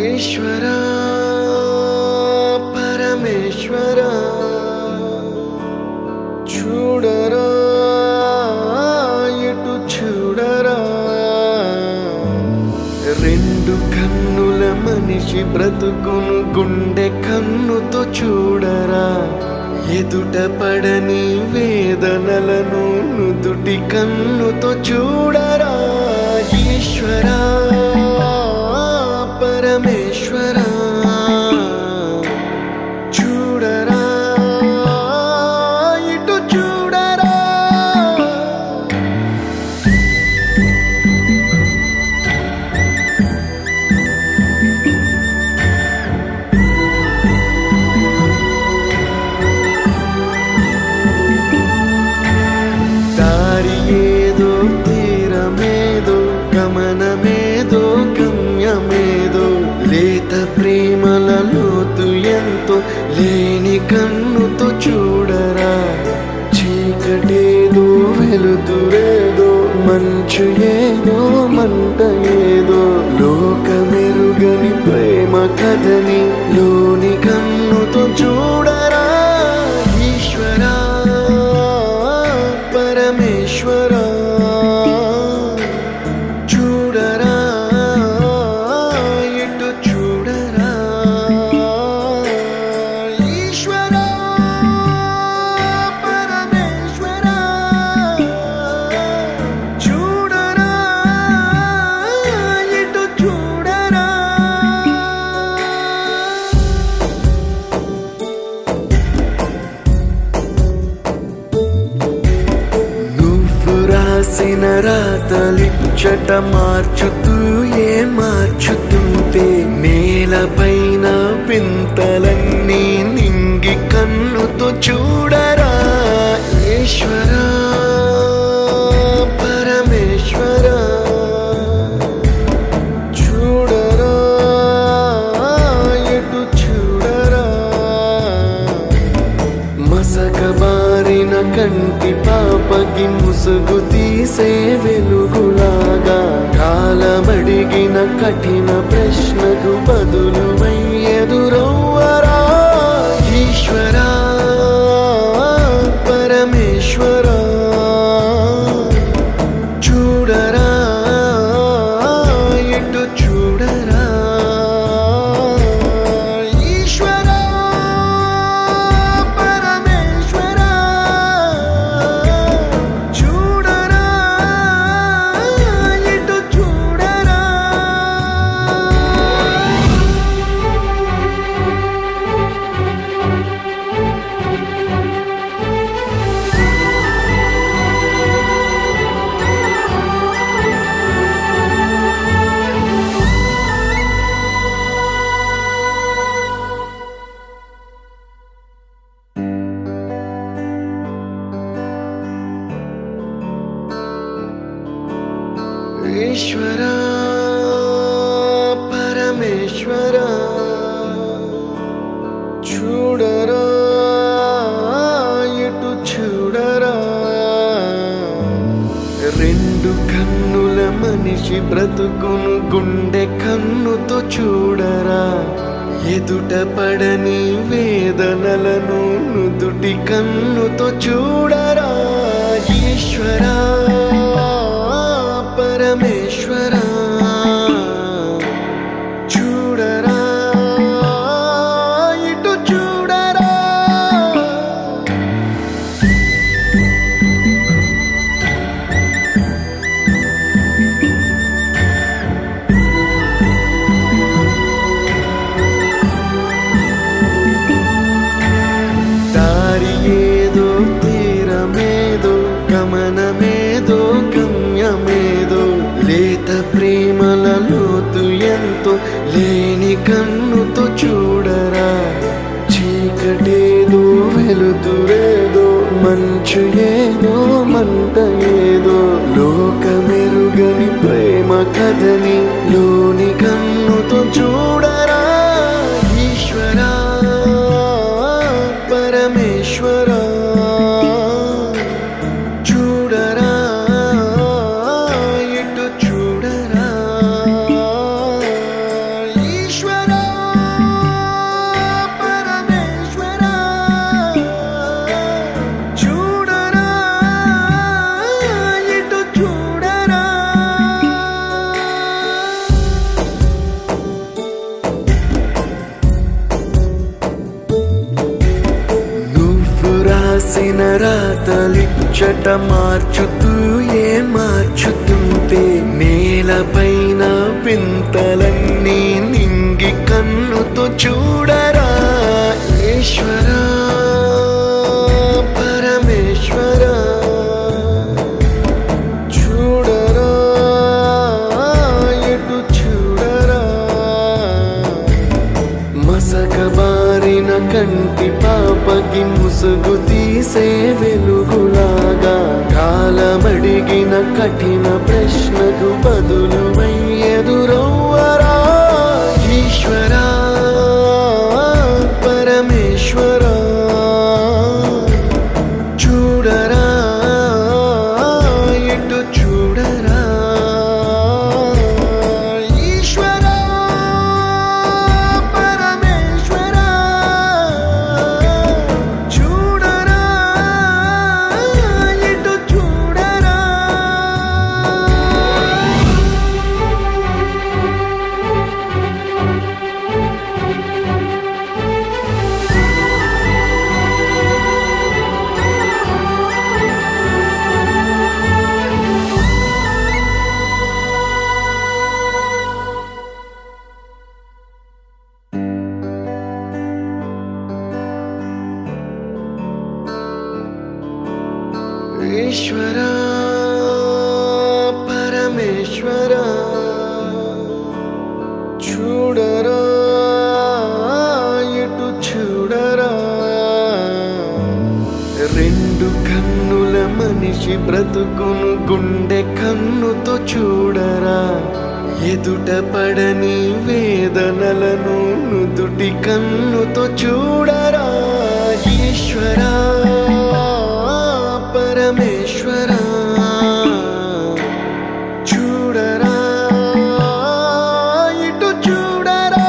ఈశ్వర పరమేశ్వర చూడరా ఇటు చూడరా రెండు కన్నుల మనిషి బ్రతుకును గుండె కన్నుతో చూడరా ఎదుట పడని వేదనలను నుదుటి కన్నుతో చూడరా ఈశ్వర పరమేశ్వర చూడరా ఇటు చూడరా దారి ఏదో తీరమేదో గమనమేదో గమ్యమేదో లేత ప్రేమల లోతు ఎంతో లేని కన్నుతో చూడరా చీకటేదో వెలుతురేదో మంచు ఏదో మంట ఏదో లోకమెరుగని ప్రేమ కథని లోని కన్నుతో చూడరా ఈశ్వరా పరమేశ్వర చూడరా ఇటు చూడరా ఈశ్వర పరమేశ్వర చూడరా ఇటు చూడరా నువ్వు రాసిన రాతలిచ్చట మార్చుతూ ఏ మార్చుతుంటే నేలపైన వింతలన్నీ నింగి కన్నుతో చూడరా ఈశ్వర పరమేశ్వర చూడరా ఎటు చూడరా మసకబారిన కంటి పాపకి ముసుగు తీసే వెలుగులాగా కాలమడిగిన కఠిన ప్రశ్నకు బదులు ఎదురవ్వరా ఈశ్వర పరమేశ్వర చూడరా ఎటు చూడరా ఈశ్వర పరమేశ్వర చూడరా ఎటు చూడరా ఈశ్వర పరమేశ్వర చూడరా ఇటు చూడరా రెండు కన్నుల మనిషి బ్రతుకును గుండె కన్నుతో చూడరా ఎదుట పడని వేదనలను నుదుటి కన్నుతో చూడరా ఈశ్వర పరమేశ్వర చూడరా ఇటు చూడరా దారి ఏదో తీరమేదో గమనమేదో గమ్యమేదో లేత ప్రేమల లోతు ఎంతో లేని కన్నుతో చూడరా చీకటేదో వెలుతురేదో మంచు ఏదో మంట ఏదో లోకమెరుగని ప్రేమ కథని లోని కన్నుతో చూడరా ఈశ్వర పరమేశ్వర చూడరా ఇటు చూడరా ఈశ్వర ఇచ్చట మార్చుతూ ఏ మార్చుతుంటే నేలపైన వింతలన్నీ నింగి కన్నుతో చూడరా ఈశ్వరా పరమేశ్వరా చూడరా ఎటు చూడరా మసక బారిన కంటి పాపకి ముసుగు తీసే వెలుగులాగా కాలమడిగిన కఠిన ప్రశ్నకు బదులు ఎదురవ్వరా ఈశ్వరా పరమేశ్వరా చూడరా ఎటు చూడరా ఈశ్వరా పరమేశ్వరా చూడరా ఎటు చూడరా ఈశ్వర పరమేశ్వర చూడరా ఎటు చూడరా రెండు కన్నుల మనిషి బ్రతుకును గుండె కన్నుతో చూడరా ఎదుట పడని వేదనలను నుదుటి కన్నుతో చూడరా ఈశ్వరా పరమేశ్వరా చూడరా ఇటు చూడరా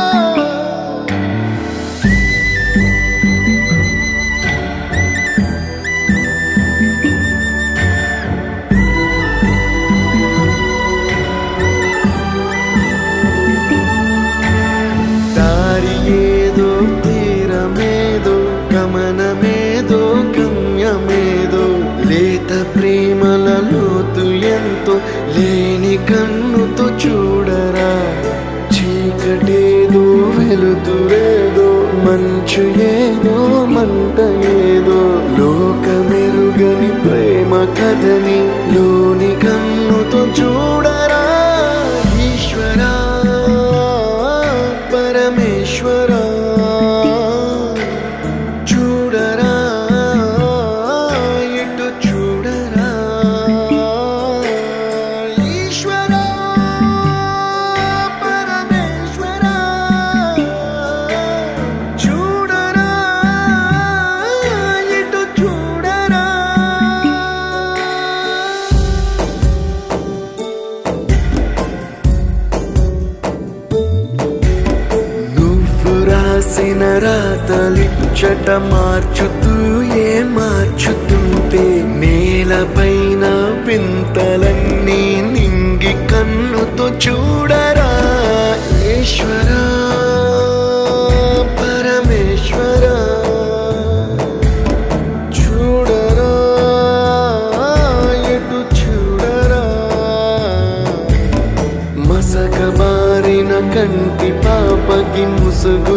దారి ఏదో తీరమేదో గమనమేదో గమ్యమేదో లేత ప్రేమల లోతు ఎంతో లేని కన్నుతో చూడరా చీకటేదో వెలుతురేదో మంచు ఏదో మంట ఏదో లోకమెరుగని ప్రేమ కథని లోని కన్నుతో చూడరా ఈశ్వరా పరమేశ్వరా చూడరా ఎటు చూడరా ఈశ్వరా పరమేశ్వరా చూడరా ఎటు చూడరా నువ్వు రాసిన రాతలిచ్చట మార్చుతూ ఏ మార్చుతుంటే నేలపైన వింతలన్నీ నింగి కన్నుతో చూడరా ఈశ్వరా పరమేశ్వరా చూడరా ఎటు చూడరా మసక బారిన కంటి పాపకి ముసుగు